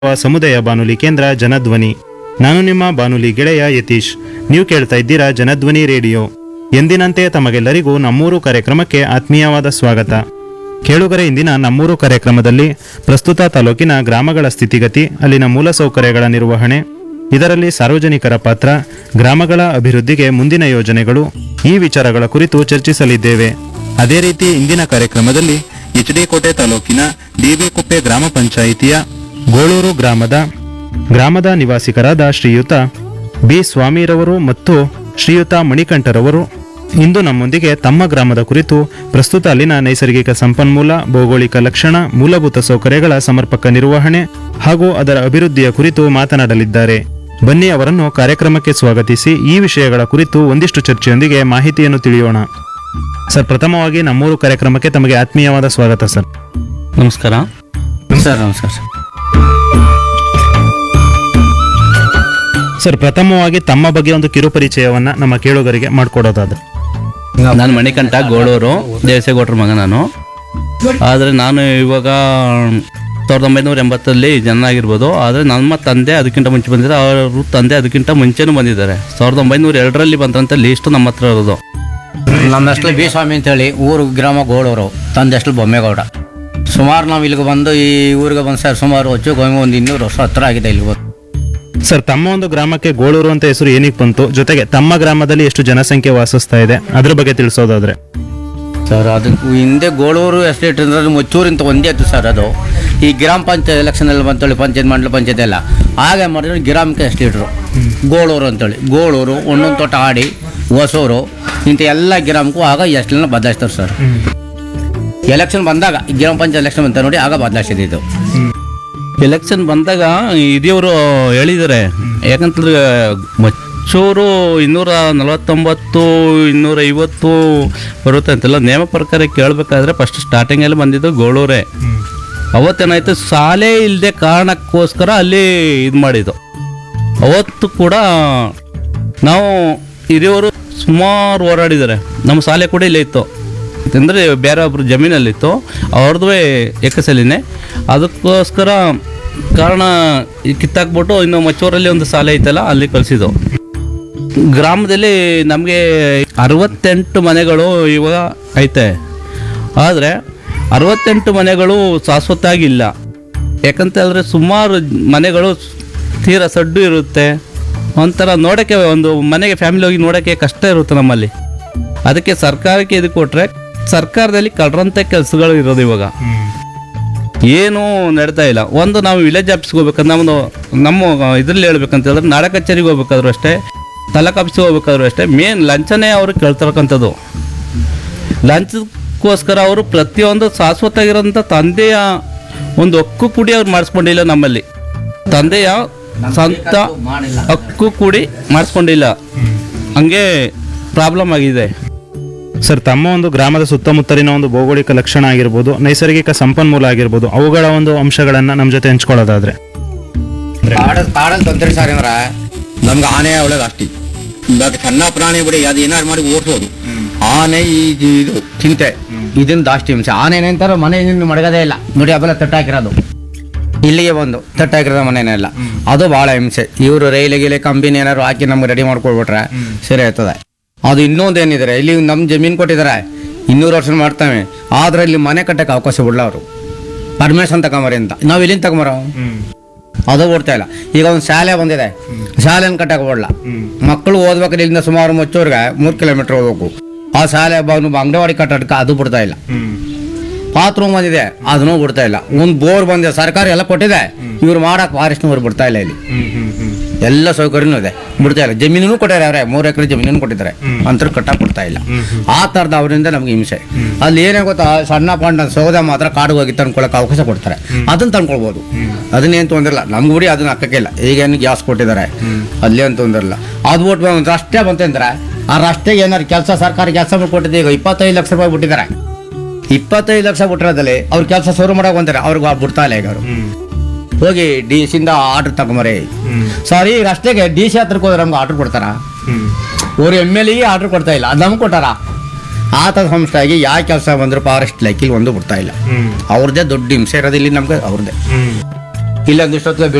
ಸಮುದಾಯ ಬಾನುಲಿ ಕೇಂದ್ರ ಜನಧ್ವನಿ ನಾನು ನಿಮ್ಮ ಬಾನುಲಿ ಗೆಳೆಯ ಯತೀಶ್ ನೀವು ಕೇಳ್ತಾ ಇದ್ದೀರಾ ಜನಧ್ವನಿ ರೇಡಿಯೋ ಎಂದಿನಂತೆ ತಮಗೆಲ್ಲರಿಗೂ ನಮ್ಮೂರು ಕಾರ್ಯಕ್ರಮಕ್ಕೆ ಆತ್ಮೀಯವಾದ ಸ್ವಾಗತ ಕೇಳುಗರೆ ಇಂದಿನ ನಮ್ಮೂರು ಕಾರ್ಯಕ್ರಮದಲ್ಲಿ ಪ್ರಸ್ತುತ ತಾಲೂಕಿನ ಗ್ರಾಮಗಳ ಸ್ಥಿತಿಗತಿ ಅಲ್ಲಿನ ಮೂಲಸೌಕರ್ಯಗಳ ನಿರ್ವಹಣೆ ಇದರಲ್ಲಿ ಸಾರ್ವಜನಿಕರ ಪಾತ್ರ ಗ್ರಾಮಗಳ ಅಭಿವೃದ್ಧಿಗೆ ಮುಂದಿನ ಯೋಜನೆಗಳು ಈ ವಿಚಾರಗಳ ಕುರಿತು ಚರ್ಚಿಸಲಿದ್ದೇವೆ ಅದೇ ರೀತಿ ಇಂದಿನ ಕಾರ್ಯಕ್ರಮದಲ್ಲಿ ಎಚ್ ಡಿ ಕೋಟೆ ತಾಲೂಕಿನ ಕುಪ್ಪೆ ಗ್ರಾಮ ಪಂಚಾಯಿತಿಯ ಗೋಳೂರು ಗ್ರಾಮದ ಗ್ರಾಮದ ನಿವಾಸಿಗರಾದ ಶ್ರೀಯುತ ಬಿ ಸ್ವಾಮಿರವರು ಮತ್ತು ಶ್ರೀಯುತ ಮಣಿಕಂಠರವರು ಇಂದು ನಮ್ಮೊಂದಿಗೆ ತಮ್ಮ ಗ್ರಾಮದ ಕುರಿತು ಪ್ರಸ್ತುತ ಅಲ್ಲಿನ ನೈಸರ್ಗಿಕ ಸಂಪನ್ಮೂಲ ಭೌಗೋಳಿಕ ಲಕ್ಷಣ ಮೂಲಭೂತ ಸೌಕರ್ಯಗಳ ಸಮರ್ಪಕ ನಿರ್ವಹಣೆ ಹಾಗೂ ಅದರ ಅಭಿವೃದ್ಧಿಯ ಕುರಿತು ಮಾತನಾಡಲಿದ್ದಾರೆ ಬನ್ನಿ ಅವರನ್ನು ಕಾರ್ಯಕ್ರಮಕ್ಕೆ ಸ್ವಾಗತಿಸಿ ಈ ವಿಷಯಗಳ ಕುರಿತು ಒಂದಿಷ್ಟು ಚರ್ಚೆಯೊಂದಿಗೆ ಮಾಹಿತಿಯನ್ನು ತಿಳಿಯೋಣ ಸರ್ ಪ್ರಥಮವಾಗಿ ನಮ್ಮೂರು ಕಾರ್ಯಕ್ರಮಕ್ಕೆ ತಮಗೆ ಆತ್ಮೀಯವಾದ ಸ್ವಾಗತ ಸರ್ ನಮಸ್ಕಾರ ಸರ್ ನಮಸ್ಕಾರ ಸರ್ ಸರ್ ಪ್ರಥಮವಾಗಿ ತಮ್ಮ ಬಗ್ಗೆ ಒಂದು ಕಿರು ಪರಿಚಯವನ್ನ ನಮ್ಮ ಕೇಳುಗರಿಗೆ ಮಾಡಿಕೊಡೋದಾದ್ರೆ ನಾನು ಮಣಿಕಂಠ ಗೋಳೂರು ದೇವಸೇಗೌಡ್ರ ಮಗ ನಾನು ಆದರೆ ನಾನು ಇವಾಗ ಸಾವಿರದ ಒಂಬೈನೂರ ಎಂಬತ್ತಲ್ಲಿ ಜನ ಆಗಿರ್ಬೋದು ಆದರೆ ನಮ್ಮ ತಂದೆ ಅದಕ್ಕಿಂತ ಮುಂಚೆ ಬಂದಿದ್ದಾರೆ ಅವ್ರ ತಂದೆ ಅದಕ್ಕಿಂತ ಮುಂಚೆನೂ ಬಂದಿದ್ದಾರೆ ಸಾವಿರದ ಒಂಬೈನೂರ ಎರಡರಲ್ಲಿ ಬಂದ್ರಂತ ಲೀಸ್ಟ್ ನಮ್ಮ ಹತ್ರ ಇರೋದು ನಮ್ಮ ಹೆಸರು ಬಿ ಸ್ವಾಮಿ ಅಂತೇಳಿ ಊರು ಗ್ರಾಮ ಗೋಳೂರು ತಂದೆ ಹೆಸರು ಬೊಮ್ಮೇಗೌಡ ಸುಮಾರು ನಾವು ಇಲ್ಲಿಗೆ ಬಂದು ಈ ಊರಿಗೆ ಬಂದು ಸರ್ ಸುಮಾರು ಹೆಚ್ಚು ಕಮ್ಮಿ ಒಂದು ಇನ್ನೂರು ವರ್ಷ ಹತ್ರ ಆಗಿದೆ ಇಲ್ಲಿಗೆ ಬಂದು ಸರ್ ತಮ್ಮ ಒಂದು ಗ್ರಾಮಕ್ಕೆ ಗೋಳೂರು ಅಂತ ಹೆಸರು ಏನಕ್ಕೆ ಬಂತು ಜೊತೆಗೆ ತಮ್ಮ ಗ್ರಾಮದಲ್ಲಿ ಎಷ್ಟು ಜನಸಂಖ್ಯೆ ವಾಸಿಸ್ತಾ ಇದೆ ಅದ್ರ ಬಗ್ಗೆ ತಿಳಿಸೋದಾದ್ರೆ ಸರ್ ಅದು ಹಿಂದೆ ಗೋಳೂರು ಎಸ್ಟೇಟ್ ಅಂದ್ರೆ ಮುಚ್ಚೂರು ಅಂತ ಒಂದೇ ಇತ್ತು ಸರ್ ಅದು ಈ ಗ್ರಾಮ ಪಂಚಾಯತ್ ಎಲೆಕ್ಷನಲ್ಲಿ ಬಂತೇಳಿ ಪಂಚಾಯತ್ ಮಂಡಲ ಪಂಚಾಯತ್ ಎಲ್ಲ ಹಾಗೆ ಮಾಡಿದ್ರೆ ಗ್ರಾಮಕ್ಕೆ ಎಸ್ಟೇಟ್ರು ಗೋಳೂರು ಅಂತೇಳಿ ಗೋಳೂರು ಒಂದೊಂದು ತೋಟ ಆಡಿ ಹೊಸೂರು ಇಂಥ ಎಲ್ಲ ಗ್ರಾಮಕ್ಕೂ ಆಗ ಎಸ್ಟೇಟ್ನ ಬದಲಾಯಿಸ್ತಾರೆ ಸರ್ ಎಲೆಕ್ಷನ್ ಬಂದಾಗ ಈ ಗ್ರಾಮ ಪಂಚಾಯತ್ ಎಲೆಕ್ಷನ್ ಬಂತ ನೋಡಿ ಆಗ ಬದಲಾಯಿಸಿದ್ದು ಎಲೆಕ್ಷನ್ ಬಂದಾಗ ಇದಿಯವರು ಹೇಳಿದ್ದಾರೆ ಯಾಕಂತಂದ್ರೆ ಮಚ್ಚೂರು ಇನ್ನೂರ ನಲವತ್ತೊಂಬತ್ತು ಇನ್ನೂರ ಐವತ್ತು ಬರುತ್ತೆ ಅಂತೆಲ್ಲ ನೇಮ ಪ್ರಕಾರ ಕೇಳಬೇಕಾದ್ರೆ ಫಸ್ಟ್ ಸ್ಟಾರ್ಟಿಂಗಲ್ಲಿ ಬಂದಿದ್ದು ಗೋಳೂರೇ ಅವತ್ತೇನಾಯ್ತು ಶಾಲೆ ಇಲ್ಲದೆ ಕಾರಣಕ್ಕೋಸ್ಕರ ಅಲ್ಲಿ ಇದು ಮಾಡಿದ್ದು ಅವತ್ತು ಕೂಡ ನಾವು ಹಿರಿಯವರು ಸುಮಾರು ಹೋರಾಡಿದ್ದಾರೆ ನಮ್ಮ ಶಾಲೆ ಕೂಡ ಇಲ್ಲೇ ಇತ್ತು ಅಂದರೆ ಬೇರೆ ಒಬ್ರು ಜಮೀನಲ್ಲಿತ್ತು ಅವ್ರದ್ದು ಏಕಸಲಿನೇ ಅದಕ್ಕೋಸ್ಕರ ಕಾರಣ ಈ ಕಿತ್ತಾಕ್ಬಿಟ್ಟು ಇನ್ನು ಮಚ್ಚೂರಲ್ಲಿ ಒಂದು ಶಾಲೆ ಐತಲ್ಲ ಅಲ್ಲಿ ಕಳಿಸಿದ್ದು ಗ್ರಾಮದಲ್ಲಿ ನಮಗೆ ಅರವತ್ತೆಂಟು ಮನೆಗಳು ಇವಾಗ ಐತೆ ಆದರೆ ಅರವತ್ತೆಂಟು ಮನೆಗಳು ಶಾಶ್ವತವಾಗಿಲ್ಲ ಯಾಕಂತ ಹೇಳಿದ್ರೆ ಸುಮಾರು ಮನೆಗಳು ತೀರಾ ಸಡ್ಡು ಇರುತ್ತೆ ಒಂಥರ ನೋಡೋಕ್ಕೆ ಒಂದು ಮನೆಗೆ ಫ್ಯಾಮಿಲಿ ಹೋಗಿ ನೋಡೋಕ್ಕೆ ಕಷ್ಟ ಇರುತ್ತೆ ನಮ್ಮಲ್ಲಿ ಅದಕ್ಕೆ ಸರ್ಕಾರಕ್ಕೆ ಇದು ಕೊಟ್ಟರೆ ಸರ್ಕಾರದಲ್ಲಿ ಕಳ್ರಂಥ ಕೆಲಸಗಳು ಇರೋದು ಇವಾಗ ಏನೂ ನಡೀತಾ ಇಲ್ಲ ಒಂದು ನಾವು ವಿಲೇಜ್ ಆಫೀಸ್ಗೆ ಹೋಗ್ಬೇಕಂದ್ರೆ ನಮ್ಮದು ನಮ್ಮ ಇದರಲ್ಲಿ ಹೇಳ್ಬೇಕಂತ ಹೇಳಿದ್ರೆ ನಾಡ ಕಚೇರಿಗೆ ಹೋಗ್ಬೇಕಾದ್ರೂ ಅಷ್ಟೇ ತಾಲೂಕು ಆಫೀಸ್ಗೆ ಹೋಗ್ಬೇಕಾದ್ರೂ ಅಷ್ಟೇ ಮೇನ್ ಲಂಚನೇ ಅವರು ಕೇಳ್ತಿರಕ್ಕಂಥದ್ದು ಲಂಚಕ್ಕೋಸ್ಕರ ಅವರು ಪ್ರತಿಯೊಂದು ಶಾಶ್ವತವಾಗಿರೋಂಥ ತಂದೆಯ ಒಂದು ಹಕ್ಕು ಕೂಡಿ ಅವ್ರು ಮಾಡಿಸ್ಕೊಂಡಿಲ್ಲ ನಮ್ಮಲ್ಲಿ ತಂದೆಯ ಸ್ವಂತ ಹಕ್ಕು ಕೂಡಿ ಮಾಡಿಸ್ಕೊಂಡಿಲ್ಲ ಹಂಗೆ ಪ್ರಾಬ್ಲಮ್ ಆಗಿದೆ ಸರ್ ತಮ್ಮ ಒಂದು ಗ್ರಾಮದ ಸುತ್ತಮುತ್ತಲಿನ ಒಂದು ಭೌಗೋಳಿಕ ಲಕ್ಷಣ ಆಗಿರ್ಬೋದು ನೈಸರ್ಗಿಕ ಸಂಪನ್ಮೂಲ ಆಗಿರ್ಬೋದು ಅವುಗಳ ಒಂದು ಅಂಶಗಳನ್ನ ನಮ್ಮ ಜೊತೆ ಹಂಚ್ಕೊಳ್ಳೋದಾದ್ರೆ ಕಾಡ ಕಾಡಲ್ಲಿ ತೊಂದರೆ ಸರ್ ಅಂದ್ರೆ ನಮ್ಗೆ ಆನೆ ಒಳಗೆ ಅಷ್ಟಿ ಇವಾಗ ಸಣ್ಣ ಪ್ರಾಣಿ ಬಿಡಿ ಅದು ಏನಾರು ಮಾಡಿ ಓಡಿಸೋದು ಆನೆ ಈ ಈ- ಇದು ಚಿಂತೆ ಇದನ್ನ ಜಾಸ್ತಿ ಹಿಂಸೆ ಆನೆ ಏನಂತಾರೆ ಮನೆ ಮಡಗದೇ ಇಲ್ಲ ನೋಡಿ ಅವೆಲ್ಲ ತಟ್ಟಾಕಿರೋದು ಇಲ್ಲಿಗೆ ಬಂದು ತಟ್ಟಾಕಿರೋದು ಮನೆನೆಲ್ಲ ಅದು ಭಾಳ ಹಿಂಸೆ ಇವರು ರೈಲು ಗೀಲೆ ಕಂಬಿನ ಏನಾರು ಹಾಕಿ ನಮ್ಗೆ ರೆಡಿ ಮಾಡ್ಕೊಳ್ಬಿಟ್ರೆ ಸರಿ ಆಯ್ತದೆ ಅದು ಇನ್ನೊಂದು ಏನಿದ್ದಾರೆ ಇಲ್ಲಿ ನಮ್ಮ ಜಮೀನು ಕೊಟ್ಟಿದ್ದಾರೆ ಇನ್ನೂರು ವರ್ಷ ಮಾಡ್ತಾವೆ ಆದ್ರೆ ಇಲ್ಲಿ ಮನೆ ಕಟ್ಟಕ್ಕೆ ಅವಕಾಶ ಬಿಡಲ್ಲ ಅವರು ಪರ್ಮಿಷನ್ ತಗೊಂಬರಿ ಅಂತ ನಾವು ಎಲ್ಲಿಂದ ತಗೊಂಬರೋ ಅದು ಓಡ್ತಾ ಇಲ್ಲ ಈಗ ಒಂದು ಶಾಲೆ ಬಂದಿದೆ ಶಾಲೆನ ಕಟ್ಟಕ್ಕೆ ಬಿಡಲ್ಲ ಮಕ್ಕಳು ಓದ್ಬೇಕಾದ್ರೆ ಇಲ್ಲಿಂದ ಸುಮಾರು ಮುಚ್ಚೋರ್ಗೆ ಮೂರು ಕಿಲೋಮೀಟರ್ ಹೋಗ್ಬೇಕು ಆ ಶಾಲೆ ಬಂದು ಅಂಗನವಾಡಿ ಕಟ್ಟಡಕ್ಕೆ ಅದು ಬಿಡ್ತಾ ಇಲ್ಲ ಬಾತ್ರೂಮ್ ಬಂದಿದೆ ಅದನ್ನೂ ಬಿಡ್ತಾ ಇಲ್ಲ ಒಂದು ಬೋರ್ ಬಂದಿದೆ ಸರ್ಕಾರ ಎಲ್ಲ ಕೊಟ್ಟಿದೆ ಇವ್ರು ಮಾಡಕ್ ಫಾರೆಸ್ಟ್ನವ್ರು ಬಿಡ್ತಾ ಇಲ್ಲ ಇಲ್ಲಿ ಎಲ್ಲ ಸೌಕರ್ಯನೂ ಇದೆ ಬಿಡ್ತಾ ಇಲ್ಲ ಜಮೀನು ಕೊಟ್ಟಾರೆ ಅವ್ರೆ ಮೂರು ಎಕರೆ ಜಮೀನು ಕೊಟ್ಟಿದ್ದಾರೆ ಅಂತರ ಕಟ್ಟಕ್ ಕೊಡ್ತಾ ಇಲ್ಲ ಆ ಥರದ ಅವರಿಂದ ನಮ್ಗೆ ಹಿಂಸೆ ಅಲ್ಲಿ ಏನೇ ಗೊತ್ತಾ ಸಣ್ಣ ಪಂಡ ಸೌದೆ ಮಾತ್ರ ಕಾಡಿಗೆ ಹೋಗಿ ತಂದ್ಕೊಳಕ್ಕೆ ಅವಕಾಶ ಕೊಡ್ತಾರೆ ಅದನ್ನ ತಂದ್ಕೊಳ್ಬೋದು ಅದನ್ನೇನು ತೊಂದಿರಲ್ಲ ನಮ್ಗೆ ಬಿಡಿ ಅದನ್ನ ಹಾಕಕ್ಕಿಲ್ಲ ಈಗೇನು ಗ್ಯಾಸ್ ಕೊಟ್ಟಿದ್ದಾರೆ ಅಲ್ಲೇನು ತೊಂದಿರಲ್ಲ ಅದು ಬಿಟ್ಟು ಒಂದು ರಸ್ತೆ ಬಂತಂದ್ರೆ ಆ ರಸ್ತೆಗೆ ಏನಾರು ಕೆಲಸ ಸರ್ಕಾರ ಕೆಲಸ ಕೊಟ್ಟಿದೆ ಈಗ ಇಪ್ಪತ್ತೈದು ಲಕ್ಷ ರೂಪಾಯಿ ಬಿಟ್ಟಿದ್ದಾರೆ ಇಪ್ಪತ್ತೈದು ಲಕ್ಷ ಬಿಟ್ಟಿರೋದಲ್ಲಿ ಅವ್ರ ಕೆಲಸ ಶುರು ಮಾಡಕ್ ಬಂತಾರೆ ಅವ್ರಿಗೆ ಬಿಡ್ತಾ ಇಲ್ಲ ಈಗ ಅವರು ಹೋಗಿ ಡಿ ಸಿಂದ ಆರ್ಡರ್ ತಗೊಂಬರಿ ಸಾರಿ ರಸ್ತೆಗೆ ಡಿ ಸಿ ಹತ್ರಕ್ಕೆ ಹೋದ್ರೆ ನಮ್ಗೆ ಆರ್ಡರ್ ಕೊಡ್ತಾರ ಅವ್ರು ಎಮ್ ಎಲ್ ಎಗೆ ಆರ್ಡರ್ ಕೊಡ್ತಾ ಇಲ್ಲ ಅದು ನಮ್ಗೆ ಕೊಟ್ಟಾರ ಆ ಥರ ಸಂಸ್ಥೆಯಾಗಿ ಯಾವ ಕೆಲಸ ಬಂದ್ರು ಫಾರೆಸ್ಟ್ ಲೆಕ್ಕಿಲ್ ಒಂದು ಬಿಡ್ತಾ ಇಲ್ಲ ಅವ್ರದ್ದೇ ದೊಡ್ಡ ಹಿಂಸೆ ಇರೋದು ಇಲ್ಲಿ ನಮ್ಗೆ ಅವ್ರದ್ದೇ ಇಲ್ಲ ಒಂದಿಷ್ಟೊತ್ತಿಗೆ